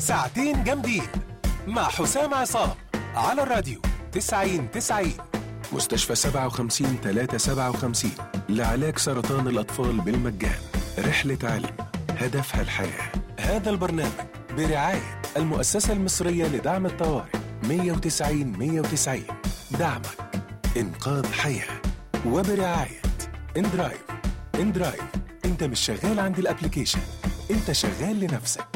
ساعتين جامدين مع حسام عصام على الراديو 90 90 مستشفى 57 357 لعلاج سرطان الأطفال بالمجان رحلة علم هدفها الحياة هذا البرنامج برعاية المؤسسة المصرية لدعم الطوارئ 190 190 دعمك إنقاذ حياة وبرعاية اندرايف اندرايف انت مش شغال عند الابليكيشن انت شغال لنفسك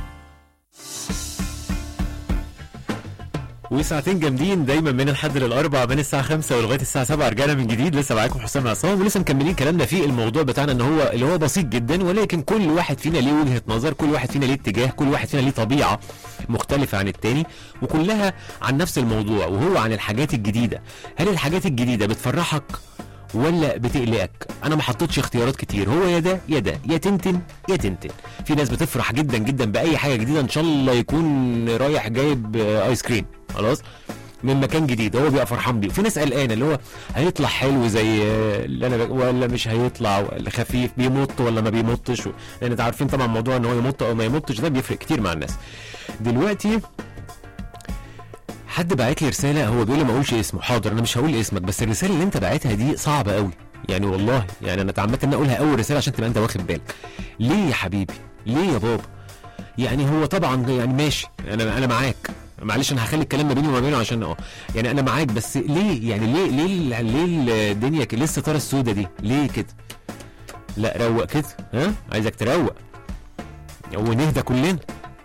وساعتين جامدين دايما من الحد للاربع من الساعه 5 ولغايه الساعه 7 رجعنا من جديد لسه معاكم حسام عصام ولسه مكملين كلامنا في الموضوع بتاعنا ان هو اللي هو بسيط جدا ولكن كل واحد فينا ليه وجهه نظر كل واحد فينا ليه اتجاه كل واحد فينا ليه طبيعه مختلفه عن التاني وكلها عن نفس الموضوع وهو عن الحاجات الجديده هل الحاجات الجديده بتفرحك ولا بتقلقك انا ما حطيتش اختيارات كتير هو يا ده يا ده يا تنتن يا تنتن في ناس بتفرح جدا جدا باي حاجه جديده ان شاء الله يكون رايح جايب آه، ايس كريم خلاص من مكان جديد هو بيبقى فرحان بيه وفي ناس قلقانه اللي هو هيطلع حلو زي آه، اللي انا ب- ولا مش هيطلع ولا خفيف بيمط ولا ما بيمطش و- لان انتوا عارفين طبعا موضوع ان هو يمط او ما يمطش ده بيفرق كتير مع الناس دلوقتي حد بعت لي رساله هو بيقول لي ما اقولش اسمه حاضر انا مش هقول اسمك بس الرساله اللي انت بعتها دي صعبه قوي يعني والله يعني انا اتعمدت ان اقولها اول رساله عشان تبقى انت واخد بالك ليه يا حبيبي ليه يا بابا يعني هو طبعا يعني ماشي انا انا معاك معلش انا هخلي الكلام ما بيني وما بينه عشان اه يعني انا معاك بس ليه يعني ليه ليه ليه الدنيا كده ليه الستاره السوداء دي ليه كده لا روق كده ها عايزك تروق ونهدى كلنا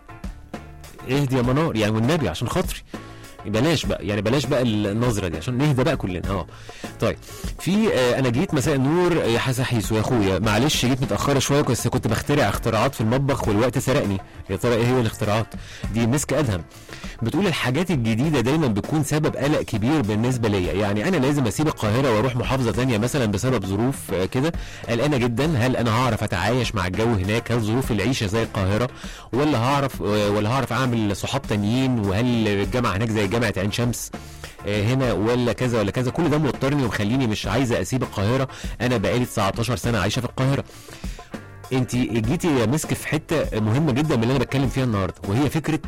اهدي يا منار يعني والنبي عشان خاطري بلاش بقى يعني بلاش بقى النظره دي عشان نهدى بقى كلنا اه طيب في آه انا جيت مساء النور يا حسن حيسو يا اخويا معلش جيت متاخره شويه بس كنت بخترع اختراعات في المطبخ والوقت سرقني يا ترى ايه هي الاختراعات دي مسك ادهم بتقول الحاجات الجديده دايما بتكون سبب قلق كبير بالنسبه ليا يعني انا لازم اسيب القاهره واروح محافظه تانية مثلا بسبب ظروف آه، كده قلقانه جدا هل انا هعرف اتعايش مع الجو هناك هل ظروف العيشه زي القاهره ولا هعرف آه، ولا هعرف اعمل صحاب تانيين وهل الجامعه هناك زي جامعه عين شمس آه، هنا ولا كذا ولا كذا كل ده موترني ومخليني مش عايزه اسيب القاهره انا بقالي 19 سنه عايشه في القاهره انت جيتي يا مسك في حته مهمه جدا من اللي انا بتكلم فيها النهارده وهي فكره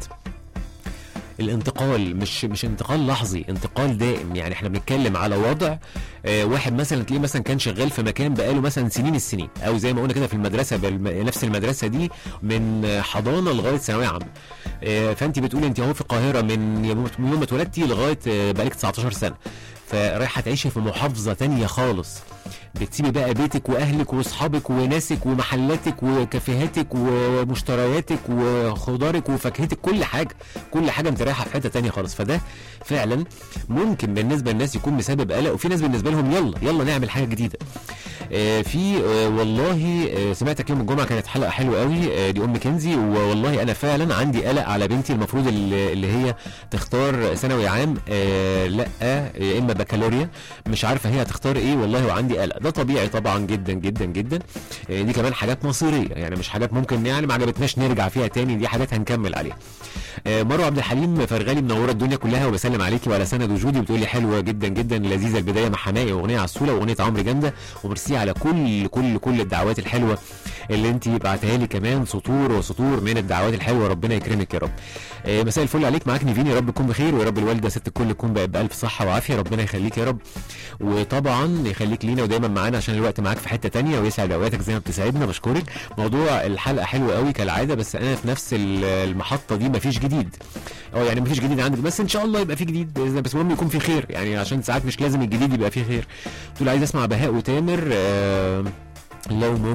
الانتقال مش مش انتقال لحظي انتقال دائم يعني احنا بنتكلم على وضع آه واحد مثلا تلاقيه مثلا كان شغال في مكان بقاله مثلا سنين السنين او زي ما قلنا كده في المدرسه بالم... نفس المدرسه دي من آه، حضانه لغايه ثانويه عامه آه فانت بتقولي انت اهو في القاهره من يوم من يوم ما اتولدتي لغايه آه بقالك 19 سنه فرايحه تعيشي في محافظه تانية خالص بتسيبي بقى بيتك واهلك واصحابك وناسك ومحلاتك وكافيهاتك ومشترياتك وخضارك وفاكهتك كل حاجه كل حاجه انت رايحه في حته تانية خالص فده فعلا ممكن بالنسبه للناس يكون مسبب قلق وفي ناس بالنسبه لهم يلا يلا نعمل حاجه جديده آه، في آه، والله آه، سمعتك يوم الجمعه كانت حلقه حلوه قوي آه، دي ام كنزي والله انا فعلا عندي قلق على بنتي المفروض اللي اللي هي تختار ثانوي عام آه، لا يا اما بكالوريا مش عارفه هي هتختار ايه والله وعندي قلق ده طبيعي طبعا جدا جدا جدا آه، دي كمان حاجات مصيريه يعني مش حاجات ممكن يعني ما عجبتناش نرجع فيها تاني دي حاجات هنكمل عليها آه، مروه عبد الحليم فرغالي منوره الدنيا كلها وبسلم عليكي وعلى سند وجودي بتقولي حلوه جدا جدا لذيذه البدايه مع حماقي واغنيه عسوله واغنيه عمرو جنده وميرسي على كل كل كل الدعوات الحلوه اللي انت بعتها لي كمان سطور وسطور من الدعوات الحلوه ربنا يكرمك يا رب آه، مساء الفل عليك معاك نيفين يا رب تكون بخير ويا رب الوالده ست الكل تكون بقى بالف صحه وعافيه ربنا يخليك يا رب وطبعا يخليك لينا ودايما معانا عشان الوقت معاك في حته تانية ويسعد اوقاتك زي ما بتسعدنا بشكرك موضوع الحلقه حلو قوي كالعاده بس انا في نفس ال- المحطه دي مفيش جديد اه يعني مفيش جديد عندك بس ان شاء الله يبقى في جديد باذن الله بس المهم يكون في خير يعني عشان ساعات مش لازم الجديد يبقى فيه خير تقول عايز اسمع بهاء وتامر آه لو ممكن